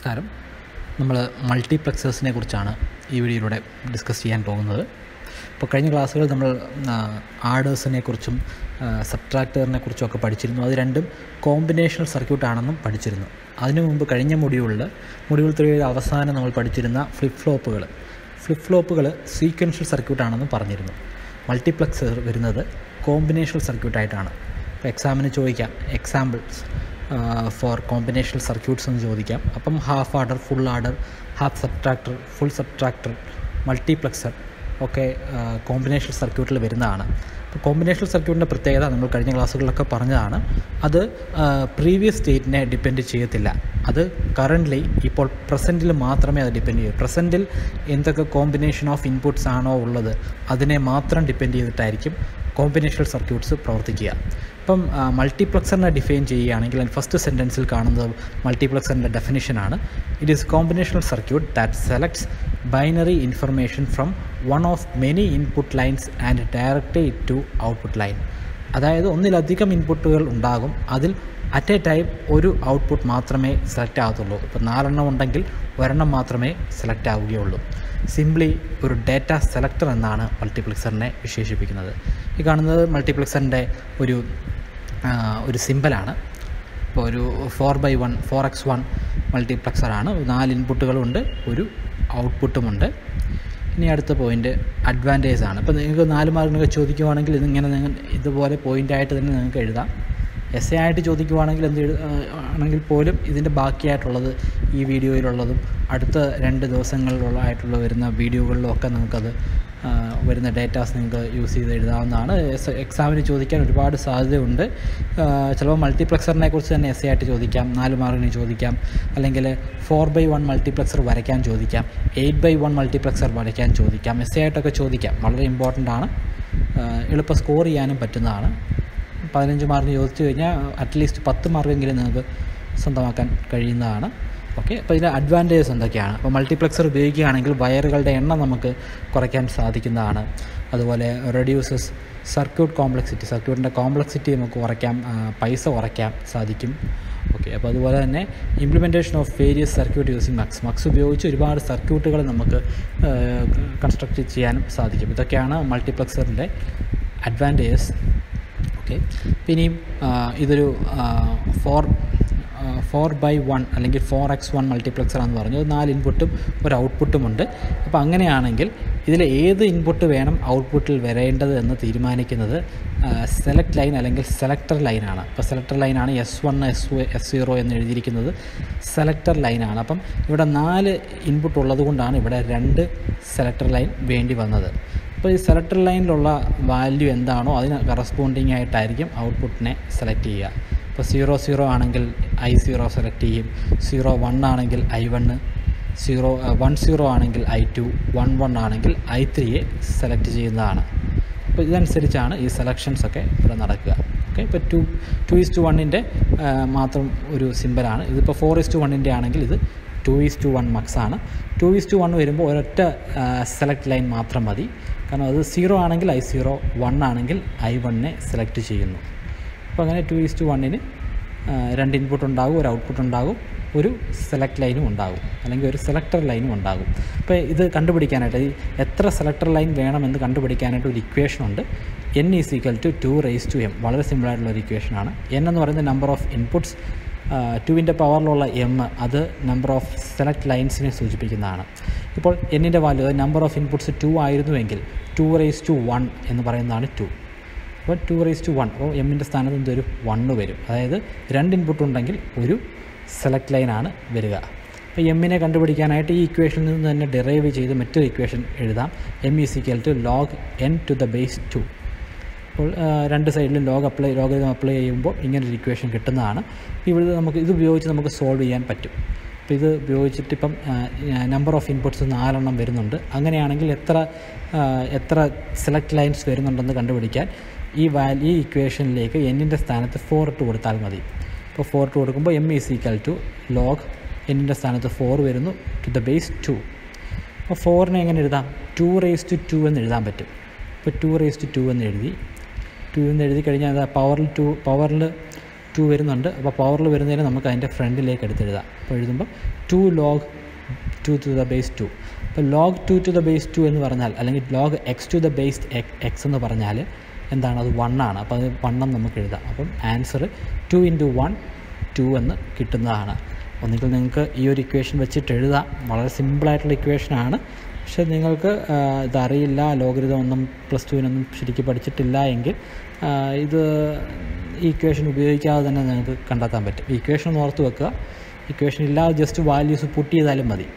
നമസ്കാരം നമ്മൾ മൾട്ടിപ്ലക്സേഴ്സിനെ കുറിച്ചാണ് ഈ വീഡിയോയിലൂടെ ഡിസ്കസ് ചെയ്യാൻ പോകുന്നത് ഇപ്പോൾ കഴിഞ്ഞ ക്ലാസ്സുകളിൽ നമ്മൾ ആഡേഴ്സിനെ കുറിച്ചും സബ്ട്രാക്ടറിനെ കുറിച്ചും ഒക്കെ പഠിച്ചിരുന്നു അത് രണ്ടും കോമ്പിനേഷണൽ സർക്യൂട്ട് ആണെന്നും പഠിച്ചിരുന്നു അതിനു മുമ്പ് കഴിഞ്ഞ മൊഡ്യൂളിൽ മൊഡ്യൂൾ ത്രീയുടെ അവസാനം നമ്മൾ പഠിച്ചിരുന്ന ഫ്ലിപ്പ് ഫ്ലോപ്പുകൾ ഫ്ലിപ്പ് ഫ്ലോപ്പുകൾ സീക്വൻഷ്യൽ സർക്യൂട്ട് ആണെന്നും പറഞ്ഞിരുന്നു മൾട്ടിപ്ലക്സർ വരുന്നത് കോമ്പിനേഷണൽ സർക്യൂട്ടായിട്ടാണ് ഇപ്പോൾ എക്സാമിന് ചോദിക്കാം എക്സാമ്പിൾസ് ഫോർ കോമ്പിനേഷണൽ സർക്യൂട്ട്സ് എന്ന് ചോദിക്കാം അപ്പം half adder full adder half subtractor full subtractor multiplexer ഒക്കെ കോമ്പിനേഷണൽ സർക്യൂട്ടിൽ വരുന്നതാണ് അപ്പോൾ കോമ്പിനേഷണൽ സർക്യൂട്ടിൻ്റെ പ്രത്യേകത നമ്മൾ കഴിഞ്ഞ ക്ലാസ്സുകളിലൊക്കെ പറഞ്ഞതാണ് അത് പ്രീവിയസ് സ്റ്റേറ്റിനെ ഡിപ്പെൻഡ് ചെയ്യത്തില്ല അത് കറൻ്റ്ലി ഇപ്പോൾ പ്രസൻറ്റിൽ മാത്രമേ അത് ഡിപ്പെൻഡ് ചെയ്യൂ പ്രസൻറ്റിൽ എന്തൊക്കെ കോമ്പിനേഷൻ ഓഫ് ഇൻപുട്സ് ആണോ ഉള്ളത് അതിനെ മാത്രം ഡിപ്പെൻഡ് ചെയ്തിട്ടായിരിക്കും കോമ്പിനേഷണൽ സർക്യൂട്ട്സ് പ്രവർത്തിക്കുക ഇപ്പം മൾട്ടിപ്ലക്സറിനെ ഡിഫൈൻ ചെയ്യുകയാണെങ്കിൽ ഫസ്റ്റ് സെൻറ്റൻസിൽ കാണുന്നത് മൾട്ടിപ്ലക്സറിൻ്റെ ഡെഫിനിഷനാണ് it is combinational circuit that selects binary information from one of many input lines and direct it to output line അതായത് ഒന്നിലധികം ഇൻപുട്ടുകൾ ഉണ്ടാകും അതിൽ അറ്റ് എ ടൈം ഒരു ഔട്ട്പുട്ട് മാത്രമേ സെലക്ട് ആകത്തുള്ളൂ ഇപ്പോൾ നാലെണ്ണം ഉണ്ടെങ്കിൽ ഒരെണ്ണം മാത്രമേ സെലക്ട് ആവുകയുള്ളൂ സിംപ്ലി ഒരു ഡാറ്റ സെലക്ടർ എന്നാണ് മൾട്ടിപ്ലക്സറിനെ വിശേഷിപ്പിക്കുന്നത് ഈ കാണുന്നത് മൾട്ടിപ്ലക്സറിൻ്റെ ഒരു ഒരു സിമ്പലാണ് ഇപ്പോൾ ഒരു four by one four X one മൾട്ടിപ്ലക്സറാണ് നാല് ഇൻപുട്ടുകളുണ്ട് ഒരു ഔട്ട്പുട്ടുമുണ്ട് ഇനി അടുത്ത പോയിൻ്റ് അഡ്വാൻറ്റേജ് ആണ് ഇപ്പോൾ നിങ്ങൾക്ക് നാല് മാർക്കിനൊക്കെ ചോദിക്കുവാണെങ്കിൽ ഇതിങ്ങനെ നിങ്ങൾ ഇതുപോലെ പോയിൻ്റായിട്ട് തന്നെ നിങ്ങൾക്ക് എഴുതാം എസ് എ ആയിട്ട് ചോദിക്കുവാണെങ്കിൽ എന്ത് ആണെങ്കിൽ പോലും ഇതിൻ്റെ ബാക്കിയായിട്ടുള്ളത് ഈ വീഡിയോയിലുള്ളതും അടുത്ത രണ്ട് ദിവസങ്ങളിലുള്ള ആയിട്ടുള്ള വരുന്ന വീഡിയോകളിലും ഒക്കെ നമുക്കത് വരുന്ന ഡേറ്റാസ് നിങ്ങൾക്ക് യൂസ് ചെയ്ത് എഴുതാവുന്നതാണ് എക്സാമിന് ചോദിക്കാൻ ഒരുപാട് സാധ്യതയുണ്ട് ചിലപ്പോൾ മൾട്ടിപ്ലക്സറിനെ കുറിച്ച് തന്നെ എസ് എ ആയിട്ട് ചോദിക്കാം നാല് മാർക്കിന് ചോദിക്കാം അല്ലെങ്കിൽ ഫോർ ബൈ വൺ മൾട്ടിപ്ലക്സർ വരയ്ക്കാൻ ചോദിക്കാം എയ്റ്റ് ബൈ വൺ മൾട്ടിപ്ലക്സർ വരയ്ക്കാൻ ചോദിക്കാം എസ് എ ആയിട്ടൊക്കെ ചോദിക്കാം വളരെ ഇമ്പോർട്ടൻ്റ് ആണ് എളുപ്പം സ്കോർ ചെയ്യാനും പറ്റുന്നതാണ് പതിനഞ്ച് മാർക്ക് ചോദിച്ചു കഴിഞ്ഞാൽ അറ്റ്ലീസ്റ്റ് പത്ത് മാർക്കെങ്കിലും നിങ്ങൾക്ക് സ്വന്തമാക്കാൻ കഴിയുന്നതാണ് ഓക്കെ അപ്പോൾ ഇതിൻ്റെ അഡ്വാൻറ്റേജസ് എന്തൊക്കെയാണ് അപ്പോൾ മൾട്ടിപ്ലക്സർ ഉപയോഗിക്കുകയാണെങ്കിൽ വയറുകളുടെ എണ്ണം നമുക്ക് കുറയ്ക്കാൻ സാധിക്കുന്നതാണ് അതുപോലെ റെഡ്യൂസസ് സർക്യൂട്ട് കോംപ്ലക്സിറ്റി സർക്യൂട്ടിൻ്റെ കോംപ്ലക്സിറ്റി നമുക്ക് കുറയ്ക്കാം പൈസ കുറയ്ക്കാൻ സാധിക്കും ഓക്കെ അപ്പോൾ അതുപോലെ തന്നെ implementation of various circuit using MUX MUX ഉപയോഗിച്ച് ഒരുപാട് സർക്യൂട്ടുകൾ നമുക്ക് കൺസ്ട്രക്റ്റ് ചെയ്യാനും സാധിക്കും ഇതൊക്കെയാണ് മൾട്ടിപ്ലക്സറിൻ്റെ അഡ്വാൻറ്റേജസ് ഓക്കെ പിന്നെയും ഇതൊരു ഫോർ ഫോർ ബൈ വൺ അല്ലെങ്കിൽ ഫോർ എക്സ് വൺ മൾട്ടിപ്ലക്സർ എന്ന് പറഞ്ഞു നാല് ഇൻപുട്ടും ഒരു ഔട്ട്പുട്ടും ഉണ്ട് അപ്പോൾ അങ്ങനെയാണെങ്കിൽ ഇതിൽ ഏത് ഇൻപുട്ട് വേണം ഔട്ട്പുട്ടിൽ വരേണ്ടത് എന്ന് തീരുമാനിക്കുന്നത് സെലക്ട് ലൈൻ അല്ലെങ്കിൽ സെലക്ടർ ലൈനാണ് അപ്പോൾ സെലക്ടർ ലൈനാണ് S one S S zero എന്ന് എഴുതിയിരിക്കുന്നത് സെലക്ടർ ലൈനാണ് അപ്പം ഇവിടെ നാല് ഇൻപുട്ട് ഉള്ളത് കൊണ്ടാണ് ഇവിടെ രണ്ട് സെലക്ടർ ലൈൻ വേണ്ടി വന്നത് അപ്പോൾ ഈ സെലക്ടർ ലൈനിലുള്ള വാല്യൂ എന്താണോ അതിന് കറസ്പോണ്ടിങ് ആയിട്ടായിരിക്കും ഔട്ട്പുട്ടിനെ സെലക്ട് ചെയ്യുക ഇപ്പോൾ സീറോ സീറോ ആണെങ്കിൽ ഐ സീറോ സെലക്ട് ചെയ്യും സീറോ വൺ ആണെങ്കിൽ I one zero one zero ആണെങ്കിൽ ഐ ടു വൺ വൺ ആണെങ്കിൽ ഐ ത്രീയെ സെലക്ട് ചെയ്യുന്നതാണ് അപ്പോൾ ഇതനുസരിച്ചാണ് ഈ സെലക്ഷൻസ് ഒക്കെ ഇവിടെ നടക്കുക ഓക്കെ ഇപ്പോൾ ടു ടു ഈസ് ടു വണ്ണിൻ്റെ മാത്രം ഒരു സിമ്പലാണ് ഇതിപ്പോൾ ഫോർ ഈസ് ടു വണ്ണിൻ്റെ ആണെങ്കിൽ ഇത് two is to one MUX ആണ് ടു ഈസ് ടു വൺ വരുമ്പോൾ ഒരൊറ്റ സെലക്ട് ലൈൻ മാത്രം മതി കാരണം അത് സീറോ ആണെങ്കിൽ ഐ സീറോ വൺ ആണെങ്കിൽ ഐ വണ്ണിനെ സെലക്ട് ചെയ്യുന്നു അപ്പോൾ അങ്ങനെ ടു ഈസ് ടു വണ്ണിന് രണ്ട് ഇൻപുട്ട് ഉണ്ടാകും ഒരു ഔട്ട്പുട്ട് ഉണ്ടാകും ഒരു സെലക്ട് ലൈനും ഉണ്ടാകും അല്ലെങ്കിൽ ഒരു സെലക്ടർ ലൈനും ഉണ്ടാകും അപ്പോൾ ഇത് കണ്ടുപിടിക്കാനായിട്ട് ഈ എത്ര സെലക്ടർ ലൈൻ വേണമെന്ന് കണ്ടുപിടിക്കാനായിട്ട് ഒരു ഇക്വേഷൻ ഉണ്ട് N is equal to two raise to M വളരെ സിമ്പിളായിട്ടുള്ള ഒരു ഇക്വേഷനാണ് എൻ എന്ന് പറയുന്നത് നമ്പർ ഓഫ് ഇൻപുട്സ് ടുവിൻ്റെ പവറിലുള്ള എം അത് നമ്പർ ഓഫ് സെലക്ട് ലൈൻസിനെ സൂചിപ്പിക്കുന്നതാണ് ഇപ്പോൾ എന്നിൻ്റെ വാല്യൂ അതായത് നമ്പർ ഓഫ് ഇൻപുട്സ് ടു ആയിരുന്നുവെങ്കിൽ ടു റേസ് ടു വൺ എന്ന് പറയുന്നതാണ് ടു അപ്പോൾ ടു റേസ് ടു വൺ അപ്പോൾ എമ്മിൻ്റെ സ്ഥാനത്ത് എന്തൊരു വണ്ണ് വരും അതായത് രണ്ട് ഇൻപുട്ട് ഉണ്ടെങ്കിൽ ഒരു സെലക്ട് ലൈനാണ് വരിക അപ്പോൾ എമ്മിനെ കണ്ടുപിടിക്കാനായിട്ട് ഈ ഇക്വേഷനിൽ നിന്ന് തന്നെ ഡിറൈവ് ചെയ്ത് മറ്റൊരു ഇക്വേഷൻ എഴുതാം M is equal to log N to the base two അപ്പോൾ രണ്ട് സൈഡിലും ലോഗ് അപ്ലൈ ലോഗരിതം അപ്ലൈ ചെയ്യുമ്പോൾ ഇങ്ങനൊരു ഇക്വേഷൻ കിട്ടുന്നതാണ് ഇവിടെ നമുക്ക് ഇത് ഉപയോഗിച്ച് നമുക്ക് സോൾവ് ചെയ്യാൻ പറ്റും അപ്പോൾ ഇത് ഉപയോഗിച്ചിട്ട് ഇപ്പം നമ്പർ ഓഫ് ഇൻപുട്സ് നാലെണ്ണം വരുന്നുണ്ട് അങ്ങനെയാണെങ്കിൽ എത്ര എത്ര സെലക്ട് ലൈൻസ് വരുന്നുണ്ടെന്ന് കണ്ടുപിടിക്കാൻ ഈ വാല്യൂ ഈ ഇക്വേഷനിലേക്ക് എന്നിൻ്റെ സ്ഥാനത്ത് ഫോർ ഇട്ട് കൊടുത്താൽ മതി ഇപ്പോൾ ഫോർ ഇട്ട് കൊടുക്കുമ്പോൾ M is equal to log എന്നിൻ്റെ സ്ഥാനത്ത് ഫോർ വരുന്നു ടു ദ ബേസ് ടു അപ്പോൾ ഫോറിനെ എങ്ങനെ എഴുതാം ടു റേസ് ടു ടു എന്ന് എഴുതാൻ പറ്റും ഇപ്പോൾ ടു റേസ് ടു ടു എന്ന് എഴുതി ടു എന്ന് എഴുതി കഴിഞ്ഞാൽ അത് പവറിൽ ടു പവറിൽ ടു വരുന്നുണ്ട് അപ്പോൾ പവറിൽ വരുന്നതിന് നമുക്ക് അതിൻ്റെ ഫ്രണ്ടിലേക്ക് എടുത്തെഴുതാം അപ്പോൾ എഴുതുമ്പോൾ two log two to the base two അപ്പോൾ log two to the base two എന്ന് പറഞ്ഞാൽ അല്ലെങ്കിൽ log X to the base X എന്ന് പറഞ്ഞാൽ എന്താണ് അത് വൺ ആണ് അപ്പോൾ അത് വണ്ണം നമുക്ക് എഴുതാം അപ്പം answer two into one two എന്ന് കിട്ടുന്നതാണ് ഒന്നുകിൽ നിങ്ങൾക്ക് ഈ ഒരു ഇക്വേഷൻ വെച്ചിട്ട് എഴുതാം വളരെ സിമ്പിളായിട്ടുള്ള ഇക്വേഷനാണ് പക്ഷെ നിങ്ങൾക്ക് ആ, ഇതറിയില്ല ലോഗരിതം ഒന്നും പ്ലസ് ടുവിനൊന്നും ശരിക്കും പഠിച്ചിട്ടില്ല എങ്കിൽ ആ, ഇത് ഈ ഇക്വേഷൻ ഉപയോഗിക്കാതെ തന്നെ നിങ്ങൾക്ക് കണ്ടെത്താൻ പറ്റും ഈ ഇക്വേഷൻ ഒന്ന് ഓർത്ത് വെക്കുക ഇക്വേഷൻ ഇല്ലാതെ ജസ്റ്റ് വാല്യൂസ് പുട്ട് ചെയ്താലും മതി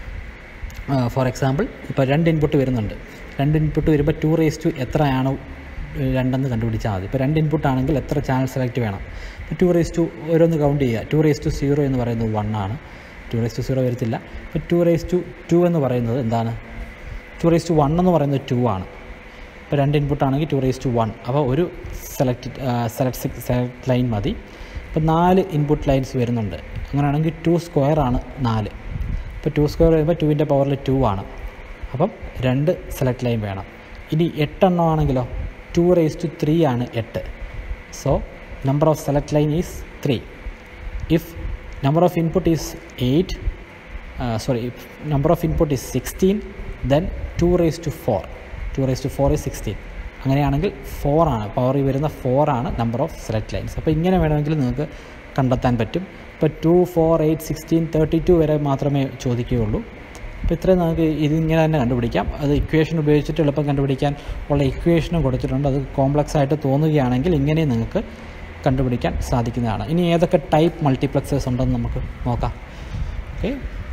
ഫോർ എക്സാമ്പിൾ ഇപ്പോൾ രണ്ട് ഇൻപുട്ട് വരുന്നുണ്ട് രണ്ട് ഇൻപുട്ട് വരുമ്പോൾ ടു റേസ് ടു എത്രയാണോ ഏഹ്, രണ്ടെന്ന് കണ്ടുപിടിച്ചാൽ മതി ഇപ്പോൾ രണ്ട് ഇൻപുട്ട് ആണെങ്കിൽ എത്ര ചാനൽ സെലക്ട് വേണം ഇപ്പോൾ ടു റേസ് ടു ഓരോന്ന് കൗണ്ട് ചെയ്യുക ടു റേസ് ടു സീറോ എന്ന് പറയുന്നത് വൺ ആണ് ടു റേസ് ടു സീറോ വരത്തില്ല ഇപ്പോൾ ടു റേസ് ടു ടു എന്ന് പറയുന്നത് എന്താണ് ടു റേസ് ടു വൺ എന്ന് പറയുന്നത് ടു ആണ് ഇപ്പോൾ രണ്ട് ഇൻപുട്ട് ആണെങ്കിൽ ടു റേസ് ടു വൺ അപ്പോൾ ഒരു സെലക്ട് സെലക്ട് സെലക്ട് ലൈൻ മതി ഇപ്പോൾ നാല് ഇൻപുട്ട് ലൈൻസ് വരുന്നുണ്ട് അങ്ങനെയാണെങ്കിൽ ടു സ്ക്വയർ ആണ് നാല് ഇപ്പോൾ ടു സ്ക്വയർ വരുമ്പോൾ ടുവിൻ്റെ പവറിൽ ടു ആണ് അപ്പം രണ്ട് സെലക്ട് ലൈൻ വേണം ഇനി എട്ടെണ്ണം ആണെങ്കിലോ ടു റേസ് ടു ത്രീ ആണ് എട്ട് so number of select line is three if number of input is eight sorry number of input is sixteen then two raise to four two raise to four is sixteen അങ്ങനെയാണെങ്കിൽ four ആണ് പവറിൽ വരുന്ന four ആണ് number of select lines അപ്പോൾ ഇങ്ങനെ വേണമെങ്കിൽ നിങ്ങൾക്ക് കണ്ടെത്താൻ പറ്റും ഇപ്പോൾ two four eight sixteen thirty two വരെ മാത്രമേ ചോദിക്കുകയുള്ളൂ അപ്പോൾ ഇത്രയും നമുക്ക് ഇതിങ്ങനെ തന്നെ കണ്ടുപിടിക്കാം അത് ഇക്വേഷൻ ഉപയോഗിച്ചിട്ട് എളുപ്പം കണ്ടുപിടിക്കാൻ ഉള്ള ഇക്വേഷനും കൊടുത്തിട്ടുണ്ട് അത് കോംപ്ലക്സ് ആയിട്ട് തോന്നുകയാണെങ്കിൽ ഇങ്ങനെ നിങ്ങൾക്ക് കണ്ടുപിടിക്കാൻ സാധിക്കുന്നതാണ് ഇനി ഏതൊക്കെ ടൈപ്പ് മൾട്ടിപ്ലക്സേഴ്സ് ഉണ്ടെന്ന് നമുക്ക് നോക്കാം okay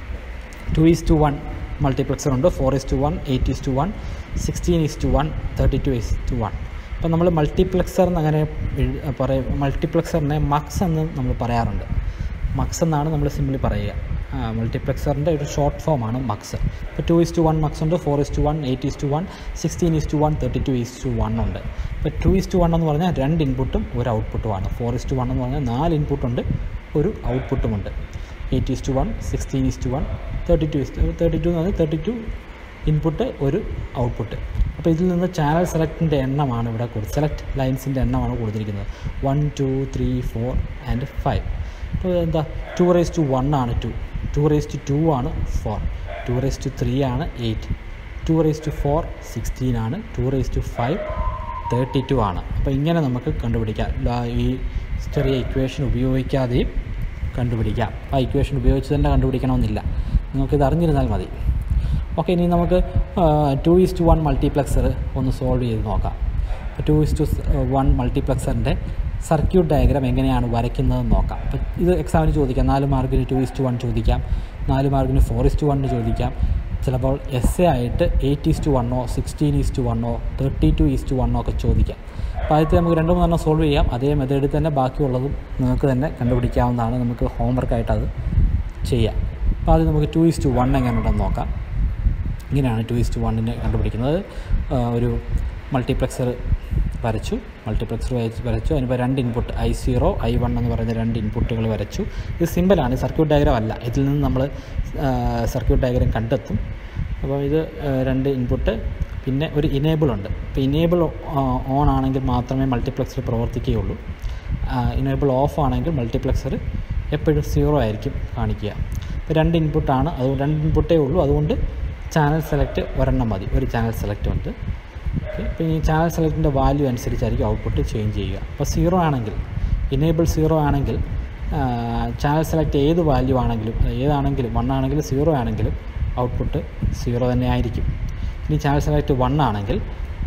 two is to one multiplexer ഉണ്ട് four is to one eight is to one sixteen is to one thirty two is to one അപ്പോൾ നമ്മൾ മൾട്ടിപ്ലക്സർ എന്ന് അങ്ങനെ എഴു- പറയും മൾട്ടിപ്ലക്സറിനെ മക്സ് എന്ന് നമ്മൾ പറയാറുണ്ട് മക്സ് എന്നാണ് നമ്മൾ സിമ്പിളി പറയുക മൾട്ടിപ്ലക്സറിൻ്റെ ഒരു ഷോർട്ട് ഫോമാണ് മക്സ് ഇപ്പോൾ two is to one mux ഉണ്ട് four is to one eight is to one sixteen is to one thirty two is to one ഉണ്ട് ഇപ്പോൾ ടു ഈസ് ടു വൺ എന്ന് പറഞ്ഞാൽ രണ്ട് ഇൻപുട്ടും ഒരു ഔട്ട്പുട്ടുമാണ് ഫോർ ഈസ് ടു വൺ എന്ന് പറഞ്ഞാൽ നാല് ഇൻപുട്ടുണ്ട് ഒരു ഔട്ട്പുട്ടുമുണ്ട് eight is to one sixteen is to one thirty two is thirty two എന്ന് പറഞ്ഞാൽ തേർട്ടി ടു ഇൻപുട്ട് ഒരു ഔട്ട്പുട്ട് അപ്പോൾ ഇതിൽ നിന്ന് ചാനൽ സെലക്റ്റിൻ്റെ എണ്ണമാണ് ഇവിടെ കൊടുത്ത് സെലക്ട് ലൈൻസിൻ്റെ എണ്ണമാണ് കൊടുത്തിരിക്കുന്നത് one two three four and five അപ്പോൾ എന്താ ടു റേസ് ടു വൺ ആണ് two two raise to two ആണ് four two raise to three ആണ് eight two raise to four sixteen ആണ് two raise to five thirty two ആണ് അപ്പോൾ ഇങ്ങനെ നമുക്ക് കണ്ടുപിടിക്കാം ലാ- ഈ ചെറിയ ഇക്വേഷൻ ഉപയോഗിക്കാതെയും കണ്ടുപിടിക്കാം ആ ഇക്വേഷൻ ഉപയോഗിച്ച് തന്നെ കണ്ടുപിടിക്കണമെന്നില്ല നിങ്ങൾക്കിത് അറിഞ്ഞിരുന്നാൽ മതി ഓക്കെ ഇനി നമുക്ക് two is to one multiplexer ഒന്ന് സോൾവ് ചെയ്ത് നോക്കാം ടു ഈസ് ടു വൺ മൾട്ടിപ്ലക്സറിൻ്റെ സർക്യൂട്ട് ഡയഗ്രാം എങ്ങനെയാണ് വരയ്ക്കുന്നതെന്ന് നോക്കാം അപ്പോൾ ഇത് എക്സാമിന് ചോദിക്കാം നാല് മാർക്കിന് ടു ഈസ് ടു വൺ ചോദിക്കാം നാല് മാർക്കിന് ഫോർ ഈസ് ടു വണ്ണിന് ചോദിക്കാം ചിലപ്പോൾ എസ് എ ആയിട്ട് എയ്റ്റ് ഈസ് ടു വണ്ണോ സിക്സ്റ്റീൻ ഈസ് ടു വണ്ണോ തേർട്ടി ടു ഈസ് ടു വണ്ണോ ഒക്കെ ചോദിക്കാം അപ്പോൾ ആദ്യത്തെ നമുക്ക് രണ്ട് മൂന്നെണ്ണം സോൾവ് ചെയ്യാം അതേ മെത്തേഡിൽ തന്നെ ബാക്കിയുള്ളതും നിങ്ങൾക്ക് തന്നെ കണ്ടുപിടിക്കാവുന്നതാണ് നമുക്ക് ഹോംവർക്കായിട്ട് അത് ചെയ്യാം അപ്പോൾ ആദ്യം നമുക്ക് ടു ഈസ് ടു വൺ എങ്ങനെയുണ്ടെന്ന് നോക്കാം ഇങ്ങനെയാണ് ടു ഈസ് ടു വണ്ണിനെ കണ്ടുപിടിക്കുന്നത് ആ, ഒരു മൾട്ടിപ്ലക്സർ വരച്ചു മൾട്ടിപ്ലക്സർ വരച്ച് വരച്ചു അതിനിപ്പോൾ രണ്ട് input I zero I one എന്ന് പറയുന്ന രണ്ട് ഇൻപുട്ടുകൾ വരച്ചു ഇത് സിമ്പിളാണ് സർക്യൂട്ട് ഡയഗ്രാം അല്ല ഇതിൽ നിന്ന് നമ്മൾ സർക്യൂട്ട് ഡയഗ്രാം കണ്ടെത്തും അപ്പോൾ ഇത് ആ, രണ്ട് ഇൻപുട്ട് പിന്നെ ഒരു ഇനേബിൾ ഉണ്ട് ഇപ്പോൾ ഇനേബിൾ ഓൺ ആണെങ്കിൽ മാത്രമേ മൾട്ടിപ്ലക്സർ പ്രവർത്തിക്കുകയുള്ളൂ ഇനേബിൾ ഓഫ് ആണെങ്കിൽ മൾട്ടിപ്ലക്സർ എപ്പോഴും സീറോ ആയിരിക്കും കാണിക്കുക ഇപ്പോൾ രണ്ട് ഇൻപുട്ടാണ് അത് രണ്ട് ഇൻപുട്ടേ ഉള്ളൂ അതുകൊണ്ട് ചാനൽ സെലക്ട് ഒരെണ്ണം മതി ഒരു ചാനൽ സെലക്ട് ഉണ്ട് ഓക്കെ അപ്പോൾ ഈ ചാനൽ സെലക്റ്റിൻ്റെ വാല്യൂ അനുസരിച്ചായിരിക്കും ഔട്ട്പുട്ട് ചേഞ്ച് ചെയ്യുക അപ്പോൾ സീറോ ആണെങ്കിൽ ഇനേബിൾ സീറോ ആണെങ്കിൽ ചാനൽ സെലക്ട് ഏത് വാല്യൂ ആണെങ്കിലും അത് ഏതാണെങ്കിലും വൺ ആണെങ്കിലും സീറോ ആണെങ്കിലും ഔട്ട്പുട്ട് സീറോ തന്നെ ആയിരിക്കും ഇനി ചാനൽ സെലക്ട് വൺ ആണെങ്കിൽ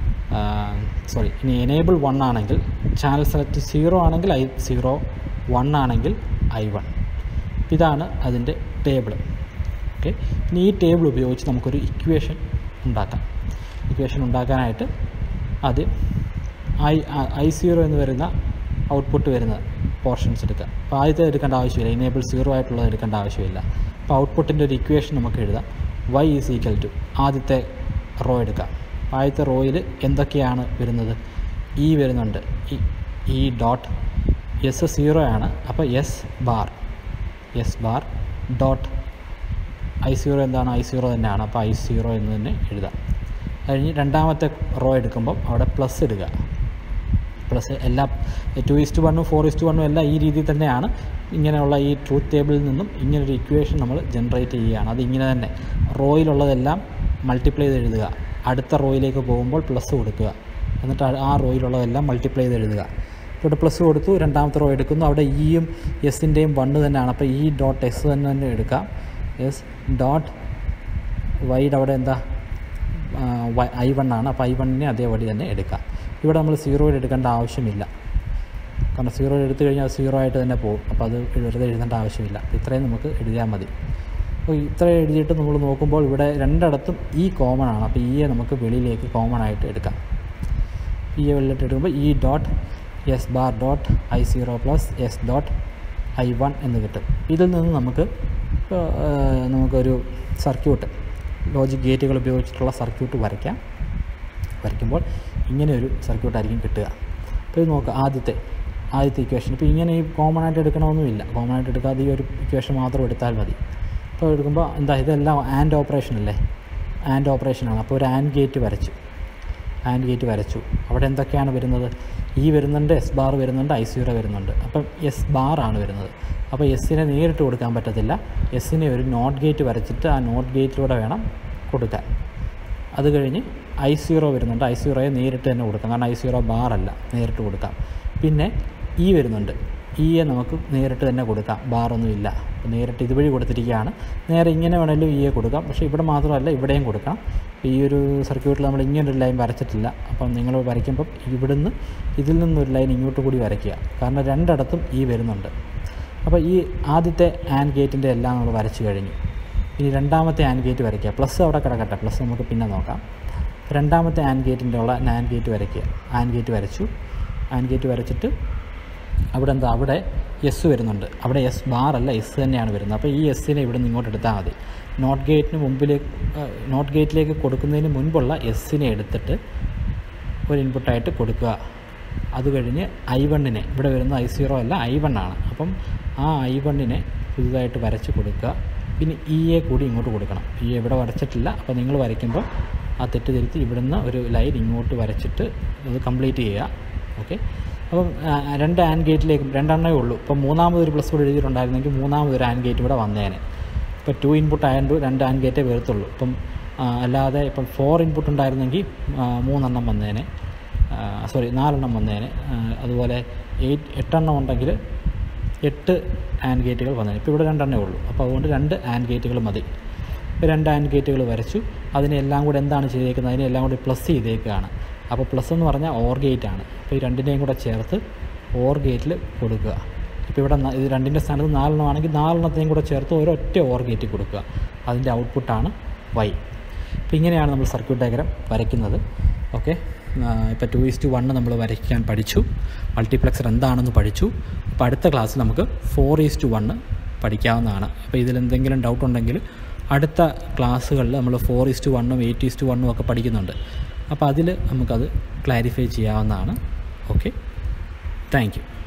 സോറി ഇനി എനേബിൾ വൺ ആണെങ്കിൽ ചാനൽ സെലക്ട് സീറോ ആണെങ്കിൽ ഐ സീറോ വൺ ആണെങ്കിൽ ഐ വൺ ഇതാണ് അതിൻ്റെ ടേബിൾ ഓക്കെ ഇനി ഈ ടേബിൾ ഉപയോഗിച്ച് നമുക്കൊരു ഇക്വേഷൻ ഉണ്ടാക്കാം ഇക്വേഷൻ ഉണ്ടാക്കാനായിട്ട് ആദ്യം ഐ ഐ സീറോ എന്ന് വരുന്ന ഔട്ട്പുട്ട് വരുന്ന പോർഷൻസ് എടുക്കുക അപ്പോൾ ആദ്യത്തെ എടുക്കേണ്ട ആവശ്യമില്ല ഇനേബിൾ സീറോ ആയിട്ടുള്ളത് എടുക്കേണ്ട ആവശ്യമില്ല അപ്പോൾ ഔട്ട്പുട്ടിൻ്റെ ഒരു ഇക്വേഷൻ നമുക്ക് എഴുതാം വൈ ഈസ് ഈക്വൽ ടു ആദ്യത്തെ റോ എടുക്കാം ആദ്യത്തെ റോയിൽ എന്തൊക്കെയാണ് വരുന്നത് ഇ വരുന്നുണ്ട് ഈ ഇ ഡോട്ട് എസ് സീറോ ആണ് അപ്പോൾ S bar S bar dot I zero എന്താണ് ഐ സീറോ തന്നെയാണ് അപ്പോൾ ഐ സീറോ എന്ന് തന്നെ എഴുതാം കഴിഞ്ഞ് രണ്ടാമത്തെ റോ എടുക്കുമ്പം അവിടെ പ്ലസ് ഇടുക പ്ലസ് എല്ലാ ടു ഇസ്റ്റ് വണ്ണും ഫോർ ഇസ്റ്റ് വണ്ണും എല്ലാം ഈ രീതിയിൽ തന്നെയാണ് ഇങ്ങനെയുള്ള ഈ ട്രൂത്ത് ടേബിളിൽ നിന്നും ഇങ്ങനൊരു ഇക്വേഷൻ നമ്മൾ ജനറേറ്റ് ചെയ്യുകയാണ് അത് ഇങ്ങനെ തന്നെ റോയിലുള്ളതെല്ലാം മൾട്ടിപ്ലൈ ചെയ്ത് എഴുതുക അടുത്ത റോയിലേക്ക് പോകുമ്പോൾ പ്ലസ് കൊടുക്കുക എന്നിട്ട് ആ- ആ റോയിലുള്ളതെല്ലാം മൾട്ടിപ്ലൈ ചെയ്ത് എഴുതുക ഇവിടെ പ്ലസ് കൊടുത്തു രണ്ടാമത്തെ റോ എടുക്കുന്നു അവിടെ ഇയും എസിൻ്റെയും വണ്ണ് തന്നെയാണ് അപ്പോൾ ഈ ഡോട്ട് എസ് തന്നെ തന്നെ എടുക്കാം എസ് ഡോട്ട് വൈഡ് അവിടെ എന്താ ഐ വൺ ആണ് അപ്പോൾ ഐ വണ്ണിനെ അതേപടി തന്നെ എടുക്കാം ഇവിടെ നമ്മൾ സീറോയിൽ എടുക്കേണ്ട ആവശ്യമില്ല കാരണം സീറോ എടുത്തു കഴിഞ്ഞാൽ അത് സീറോ ആയിട്ട് തന്നെ പോകും അപ്പോൾ അത് വെറുതെ എഴുതേണ്ട ആവശ്യമില്ല അപ്പോൾ ഇത്രയും നമുക്ക് എഴുതിയാൽ മതി അപ്പോൾ ഇത്ര എഴുതിയിട്ട് നമ്മൾ നോക്കുമ്പോൾ ഇവിടെ രണ്ടിടത്തും ഈ കോമൺ ആണ് അപ്പോൾ ഈയെ നമുക്ക് വെളിയിലേക്ക് കോമൺ ആയിട്ട് എടുക്കാം ഈ വെള്ളിട്ട് എടുക്കുമ്പോൾ ഈ dot S bar dot I zero plus S dot I one എന്ന് കിട്ടും ഇതിൽ നിന്ന് നമുക്ക് ഇപ്പോൾ, ആ, നമുക്കൊരു സർക്യൂട്ട് ലോജിക് ഗേറ്റുകൾ ഉപയോഗിച്ചിട്ടുള്ള സർക്യൂട്ട് വരയ്ക്കാം വരയ്ക്കുമ്പോൾ ഇങ്ങനെ ഒരു സർക്യൂട്ടായിരിക്കും കിട്ടുക അപ്പോൾ ഇത് നോക്കുക ആദ്യത്തെ ആദ്യത്തെ ഇക്വേഷൻ ഇപ്പോൾ ഇങ്ങനെ ഈ കോമൺ ആയിട്ട് എടുക്കണമെന്നുമില്ല കോമൺ ആയിട്ട് എടുക്കാതെ ഈ ഒരു ഇക്വേഷൻ മാത്രം എടുത്താൽ മതി അപ്പോൾ എടുക്കുമ്പോൾ എന്താ ഇതെല്ലാം ആൻഡ് ഓപ്പറേഷൻ അല്ലേ ആൻഡ് ഓപ്പറേഷനാണ് അപ്പോൾ ഒരു ആൻഡ് ഗേറ്റ് വരച്ചു ആൻഡ് ഗേറ്റ് വരച്ചു അവിടെ എന്തൊക്കെയാണ് വരുന്നത് ഈ വരുന്നുണ്ട് എസ് ബാർ വരുന്നുണ്ട് ഐ സീറോ വരുന്നുണ്ട് അപ്പം എസ് ബാർ ആണ് വരുന്നത് അപ്പോൾ എസ്സിനെ നേരിട്ട് കൊടുക്കാൻ പറ്റത്തില്ല എസ്സിനെ ഒരു നോട്ട് ഗേറ്റ് വരച്ചിട്ട് ആ നോട്ട് ഗേറ്റിലൂടെ വേണം കൊടുക്കാൻ അത് കഴിഞ്ഞ് ഐ സീറോ വരുന്നുണ്ട് ഐ സീറോയെ നേരിട്ട് തന്നെ കൊടുക്കാം കാരണം ഐ സീറോ ബാർ അല്ല നേരിട്ട് കൊടുക്കാം പിന്നെ ഇ വരുന്നുണ്ട് ഇയെ നമുക്ക് നേരിട്ട് തന്നെ കൊടുക്കാം ബാറൊന്നും ഇല്ല അപ്പോൾ നേരിട്ട് ഇതുവഴി കൊടുത്തിരിക്കുകയാണ് നേരെ ഇങ്ങനെ വേണമെങ്കിലും ഇയെ കൊടുക്കാം പക്ഷേ ഇവിടെ മാത്രമല്ല ഇവിടെയും കൊടുക്കാം ഈ ഒരു സർക്യൂട്ടിൽ നമ്മൾ ഇങ്ങനൊരു ലൈൻ വരച്ചിട്ടില്ല അപ്പം നിങ്ങൾ വരയ്ക്കുമ്പം ഇവിടുന്ന് ഇതിൽ നിന്നൊരു ലൈൻ ഇങ്ങോട്ട് കൂടി വരയ്ക്കുക കാരണം രണ്ടിടത്തും ഈ വരുന്നുണ്ട് അപ്പോൾ ഈ ആദ്യത്തെ ആൻഡ് ഗേറ്റിൻ്റെ എല്ലാം നമ്മൾ വരച്ചു കഴിഞ്ഞു ഇനി രണ്ടാമത്തെ ആൻഡ് ഗേറ്റ് വരയ്ക്കുക പ്ലസ് അവിടെ കിടക്കട്ടെ പ്ലസ് നമുക്ക് പിന്നെ നോക്കാം രണ്ടാമത്തെ ആൻഡ് ഗേറ്റിൻ്റെ ഉള്ള ആൻഡ് ഗേറ്റ് വരയ്ക്കുക ആൻഡ് ഗേറ്റ് വരച്ചു ആൻഡ് ഗേറ്റ് വരച്ചിട്ട് അവിടെ എന്താ അവിടെ എസ് വരുന്നുണ്ട് അവിടെ എസ് ബാർ അല്ല എസ് തന്നെയാണ് വരുന്നത് അപ്പോൾ ഈ എസ്സിനെ ഇവിടെ നിന്ന് ഇങ്ങോട്ട് എടുത്താൽ മതി നോട്ട് ഗേറ്റിന് മുമ്പിലേക്ക് നോട്ട് ഗേറ്റിലേക്ക് കൊടുക്കുന്നതിന് മുൻപുള്ള എസ്സിനെ എടുത്തിട്ട് ഒരു ഇൻപുട്ടായിട്ട് കൊടുക്കുക അത് കഴിഞ്ഞ് ഐ വണ്ണിനെ ഇവിടെ വരുന്ന ഐ സീറോ അല്ല ഐ വൺ ആണ് അപ്പം ആ ഐ വണ്ണിനെ പുതുതായിട്ട് വരച്ച് കൊടുക്കുക പിന്നെ ഇ എ കൂടി ഇങ്ങോട്ട് കൊടുക്കണം ഈ ഇവിടെ വരച്ചിട്ടില്ല അപ്പോൾ നിങ്ങൾ വരയ്ക്കുമ്പോൾ ആ തെറ്റ് തിരുത്തി ഇവിടുന്ന് ഒരു ലൈൻ ഇങ്ങോട്ട് വരച്ചിട്ട് അത് കംപ്ലീറ്റ് ചെയ്യുക ഓക്കെ അപ്പം ആ, രണ്ട് ആൻഡ് ഗേറ്റിലേക്കും രണ്ടെണ്ണമേ ഉള്ളൂ ഇപ്പം മൂന്നാമതൊരു പ്ലസ് കൂടെ എഴുതിയിട്ടുണ്ടായിരുന്നെങ്കിൽ മൂന്നാമതൊരു ആൻഡ് ഗേറ്റ് ഇവിടെ വന്നേനെ ഇപ്പോൾ ടു ഇൻപുട്ട് ആയതുകൊണ്ട് രണ്ട് ആൻഡ് ഗേറ്റേ വരത്തുള്ളൂ ഇപ്പം ആ, അല്ലാതെ ഇപ്പം ഫോർ ഇൻപുട്ട് ഉണ്ടായിരുന്നെങ്കിൽ ആ, മൂന്നെണ്ണം വന്നേനെ സോറി നാലെണ്ണം വന്നേനെ ആ, അതുപോലെ എയ്റ്റ് എട്ടെണ്ണം ഉണ്ടെങ്കിൽ എട്ട് ആൻഡ് ഗേറ്റുകൾ വന്നേനെ ഇപ്പോൾ ഇവിടെ രണ്ടെണ്ണേ ഉള്ളൂ അപ്പോൾ അതുകൊണ്ട് രണ്ട് ആൻഡ് ഗേറ്റുകൾ മതി ഇപ്പോൾ രണ്ട് ആൻഡ് ഗേറ്റുകൾ വരച്ചു അതിനെല്ലാം കൂടെ എന്താണ് ചെയ്തേക്കുന്നത് അതിനെല്ലാം കൂടി പ്ലസ് ചെയ്തേക്കുകയാണ് അപ്പോൾ പ്ലസ് എന്ന് പറഞ്ഞാൽ ഓർ ഗേറ്റ് ആണ് അപ്പോൾ ഈ രണ്ടിനെയും കൂടെ ചേർത്ത് ഓർ ഗേറ്റിൽ കൊടുക്കുക ഇപ്പോൾ ഇവിടെ ന- ഇത് രണ്ടിൻ്റെ സ്ഥാനത്ത് നാലെണ്ണം ആണെങ്കിൽ നാലെണ്ണത്തെയും കൂടെ ചേർത്ത് ഒരൊറ്റ ഓർ ഗേറ്റ് കൊടുക്കുക അതിൻ്റെ ഔട്ട്പുട്ടാണ് വൈ അപ്പോൾ ഇങ്ങനെയാണ് നമ്മൾ സർക്യൂട്ട് ഡയഗ്രാം വരയ്ക്കുന്നത് ഓക്കെ ഇപ്പോൾ ടു ഈസ്റ്റ് വണ്ണ് നമ്മൾ വരയ്ക്കാൻ പഠിച്ചു മൾട്ടിപ്ലക്സർ എന്താണെന്ന് പഠിച്ചു അപ്പോൾ അടുത്ത ക്ലാസ്സിൽ നമുക്ക് ഫോർ ഈസ്റ്റ് വണ്ണ് പഠിക്കാവുന്നതാണ് അപ്പോൾ ഇതിൽ എന്തെങ്കിലും ഡൗട്ട് ഉണ്ടെങ്കിൽ അടുത്ത ക്ലാസ്സുകളിൽ നമ്മൾ ഫോർ ഈസ്റ്റ് വണ്ണും എയ്റ്റ് ഈസ്റ്റ് വണ്ണും ഒക്കെ പഠിക്കുന്നുണ്ട് അപ്പോൾ അതിൽ നമുക്കത് ക്ലാരിഫൈ ചെയ്യാവുന്നതാണ് ഓക്കെ താങ്ക് യു